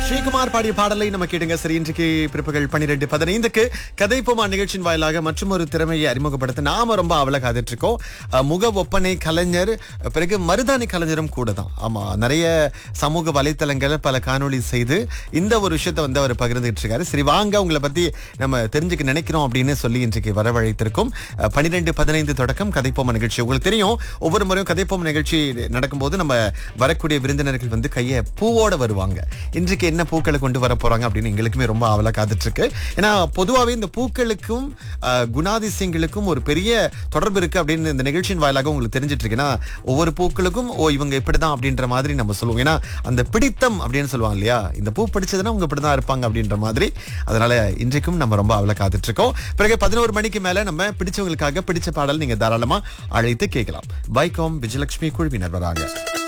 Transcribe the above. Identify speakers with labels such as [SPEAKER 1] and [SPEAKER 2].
[SPEAKER 1] ஸ்ரீகுமார் பாடிய பாடலை நம்ம கேடுங்க சரி இன்றைக்கு பிற்பகல் பன்னிரெண்டு பதினைந்துக்கு கதைப்போமா நிகழ்ச்சியின் வாயிலாக மற்றும் ஒரு திறமையை அறிமுகப்படுத்த நாம ரொம்ப அவல காத்துட்டு இருக்கோம் அஹ், முக ஒப்பனை கலைஞர் பிறகு மருதாணி கலைஞரும் கூட தான் ஆமா நிறைய சமூக வலைத்தளங்கள் பல காணொளி செய்து இந்த ஒரு விஷயத்தை வந்து அவர் பகிர்ந்துட்டு இருக்காரு சரி வாங்க உங்களை பத்தி நம்ம தெரிஞ்சுக்க நினைக்கிறோம் அப்படின்னு சொல்லி இன்றைக்கு வரவழைத்திருக்கோம் அஹ், பன்னிரெண்டு பதினைந்து தொடக்கம் கதைப்போமா நிகழ்ச்சி உங்களுக்கு தெரியும் ஒவ்வொரு முறையும் கதைப்போமா நிகழ்ச்சி நடக்கும்போது நம்ம வரக்கூடிய விருந்தினர்கள் வந்து கையை பூவோட வருவாங்க இன்றைக்கு என்ன பூக்களை கொண்டு வர போறாங்க அப்படின்னு எங்களுக்குமே ரொம்ப ஆவலா காத்துட்டு இருக்கு ஏன்னா பொதுவாகவே இந்த பூக்களுக்கும் அஹ், குணாதிசயங்களுக்கும் ஒரு பெரிய தொடர்பு இருக்கு அப்படின்னு இந்த நிகழ்ச்சியின் வாயிலாக உங்களுக்கு தெரிஞ்சிட்டு இருக்கு ஏன்னா ஒவ்வொரு பூக்களுக்கும் ஓ இவங்க இப்படிதான் அப்படின்ற மாதிரி நம்ம சொல்லுவோம் ஏன்னா அந்த பிடித்தம் அப்படின்னு சொல்லுவாங்க இல்லையா இந்த பூ பிடிச்சதுன்னா அவங்க இப்படிதான் இருப்பாங்க அப்படின்ற மாதிரி அதனால இன்றைக்கும் நம்ம ரொம்ப அவளை காத்துட்டு இருக்கோம் பிறகு பதினோரு மணிக்கு மேல நம்ம பிடிச்சவங்களுக்காக பிடிச்ச பாடல் நீங்க தாராளமா அழைத்து கேட்கலாம் பைகாம் விஜயலட்சுமி குழுவினர் வராங்க